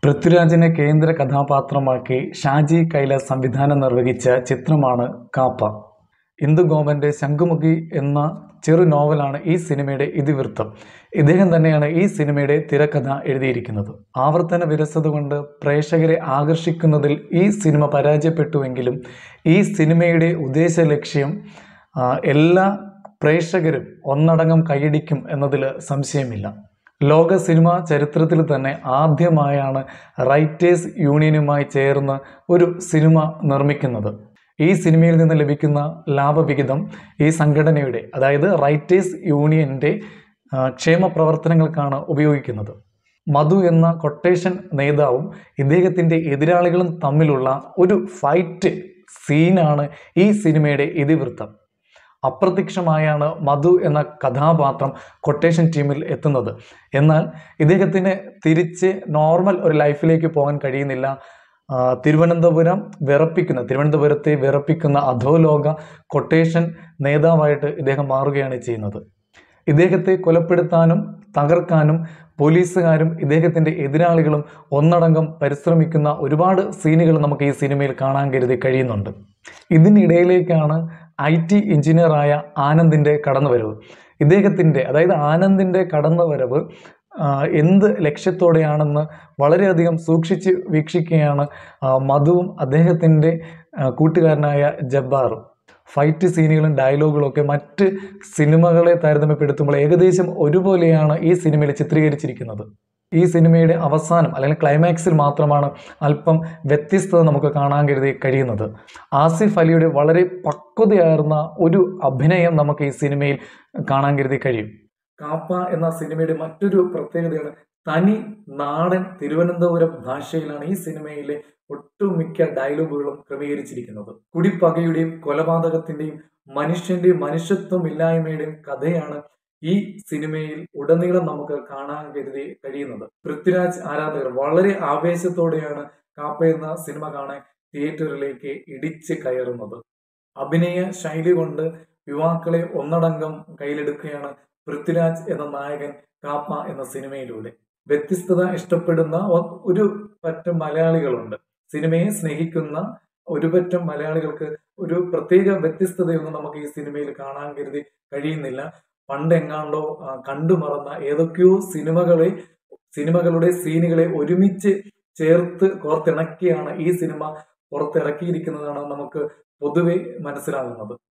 പൃഥ്വിരാജിനെ കേന്ദ്ര കഥാപാത്രമാക്കി ഷാജി കൈലാസ് സംവിധാനം നിർവഹിച്ച ചിത്രമാണ് കാപ്പ ഇന്ദു ഗോപന്റെ ശംഖുമുഖി എന്ന ചെറു നോവലാണ് ഈ സിനിമയുടെ ഇതിവൃത്തം ഇദ്ദേഹം തന്നെയാണ് ഈ സിനിമയുടെ തിരക്കഥ എഴുതിയിരിക്കുന്നത് ആവർത്തന വിരസത കൊണ്ട് പ്രേക്ഷകരെ ആകർഷിക്കുന്നതിൽ ഈ സിനിമ പരാജയപ്പെട്ടുവെങ്കിലും ഈ സിനിമയുടെ ഉദ്ദേശ ലക്ഷ്യം ആ, എല്ലാ പ്രേക്ഷകരും ഒന്നടങ്കം കൈയടിക്കും എന്നതിൽ സംശയമില്ല ലോക സിനിമാ ചരിത്രത്തിൽ തന്നെ ആദ്യമായാണ് റൈറ്റേഴ്സ് യൂണിയനുമായി ചേർന്ന് ഒരു സിനിമ നിർമ്മിക്കുന്നത് ഈ സിനിമയിൽ നിന്ന് ലഭിക്കുന്ന ലാഭവിഹിതം ഈ സംഘടനയുടെ അതായത് റൈറ്റേഴ്സ് യൂണിയൻ്റെ ആ, ക്ഷേമ പ്രവർത്തനങ്ങൾക്കാണ് ഉപയോഗിക്കുന്നത് മധു എന്ന കൊട്ടേഷൻ നേതാവും ഇദ്ദേഹത്തിൻ്റെ എതിരാളികളും തമ്മിലുള്ള ഒരു ഫൈറ്റ് സീനാണ് ഈ സിനിമയുടെ ഇതിവൃത്തം അപ്രത്യക്ഷമായാണ് മധു എന്ന കഥാപാത്രം കൊട്ടേഷൻ ടീമിൽ എത്തുന്നത് എന്നാൽ ഇദ്ദേഹത്തിന് തിരിച്ച് നോർമൽ ഒരു ലൈഫിലേക്ക് പോകാൻ കഴിയുന്നില്ല ആ, തിരുവനന്തപുരം വിറപ്പിക്കുന്ന തിരുവനന്തപുരത്തെ വിറപ്പിക്കുന്ന അധോലോക കൊട്ടേഷൻ നേതാവായിട്ട് ഇദ്ദേഹം മാറുകയാണ് ചെയ്യുന്നത് ഇദ്ദേഹത്തെ കൊലപ്പെടുത്താനും തകർക്കാനും പോലീസുകാരും ഇദ്ദേഹത്തിൻ്റെ എതിരാളികളും ഒന്നടങ്കം പരിശ്രമിക്കുന്ന ഒരുപാട് സീനുകൾ നമുക്ക് ഈ സിനിമയിൽ കാണാൻ കരുതി കഴിയുന്നുണ്ട് ഇതിനിടയിലേക്കാണ് ഐ ടി എഞ്ചിനീയറായ ആനന്ദിൻ്റെ കടന്നുവരവ് ഇദ്ദേഹത്തിൻ്റെ അതായത് ആനന്ദിൻ്റെ കടന്നുവരവ് ആ, എന്ത് ലക്ഷ്യത്തോടെയാണെന്ന് വളരെയധികം സൂക്ഷിച്ച് വീക്ഷിക്കുകയാണ് ആ, മധുവും അദ്ദേഹത്തിൻ്റെ ആ, കൂട്ടുകാരനായ ജബ്ബാറും ഫൈറ്റ് സീനുകളും ഡയലോഗുകളും ഒക്കെ മറ്റ് സിനിമകളെ താരതമ്യപ്പെടുത്തുമ്പോൾ ഏകദേശം ഒരുപോലെയാണ് ഈ സിനിമയിൽ ചിത്രീകരിച്ചിരിക്കുന്നത് ഈ സിനിമയുടെ അവസാനം അല്ലെങ്കിൽ ക്ലൈമാക്സിൽ മാത്രമാണ് അല്പം വ്യത്യസ്തത നമുക്ക് കാണാൻ കരുതി കഴിയുന്നത് ആസിഫ് അലിയുടെ വളരെ പക്വതയാർന്ന ഒരു അഭിനയം നമുക്ക് ഈ സിനിമയിൽ കാണാൻ കരുതി കഴിയും കാപ്പ എന്ന സിനിമയുടെ മറ്റൊരു പ്രത്യേകതയാണ് തനി നാടൻ തിരുവനന്തപുരം ഭാഷയിലാണ് ഈ സിനിമയിലെ ഒട്ടുമിക്ക ഡയലോഗുകളും ക്രമീകരിച്ചിരിക്കുന്നത് കുടിപ്പകയുടെയും കൊലപാതകത്തിന്റെയും മനുഷ്യന്റെയും മനുഷ്യത്വം ഇല്ലായ്മയുടെയും കഥയാണ് ഈ സിനിമയിൽ ഉടനീളം നമുക്ക് കാണാൻ കരുതി കഴിയുന്നത് പൃഥ്വിരാജ് ആരാധകർ വളരെ ആവേശത്തോടെയാണ് കാപ്പ എന്ന സിനിമ കാണാൻ തിയേറ്ററിലേക്ക് ഇടിച്ച് കയറുന്നത് അഭിനയ ശൈലി കൊണ്ട് യുവാക്കളെ ഒന്നടങ്കം കയ്യിലെടുക്കുകയാണ് പൃഥ്വിരാജ് എന്ന നായകൻ കാപ്പ എന്ന സിനിമയിലൂടെ വ്യത്യസ്തത ഇഷ്ടപ്പെടുന്ന ഒ- ഒരു പറ്റം മലയാളികളുണ്ട് സിനിമയെ സ്നേഹിക്കുന്ന ഒരു പറ്റം മലയാളികൾക്ക് ഒരു പ്രത്യേക വ്യത്യസ്തതയൊന്നും നമുക്ക് ഈ സിനിമയിൽ കാണാൻ കരുതി കഴിയുന്നില്ല പണ്ട് എങ്ങാണ്ടോ ആ, കണ്ടുമറന്ന ഏതൊക്കെയോ സിനിമകളെ സിനിമകളുടെ സീനുകളെ ഒരുമിച്ച് ചേർത്ത് കോർത്തിണക്കിയാണ് ഈ സിനിമ പുറത്തിറക്കിയിരിക്കുന്നതാണ് നമുക്ക് പൊതുവെ മനസ്സിലാകുന്നത്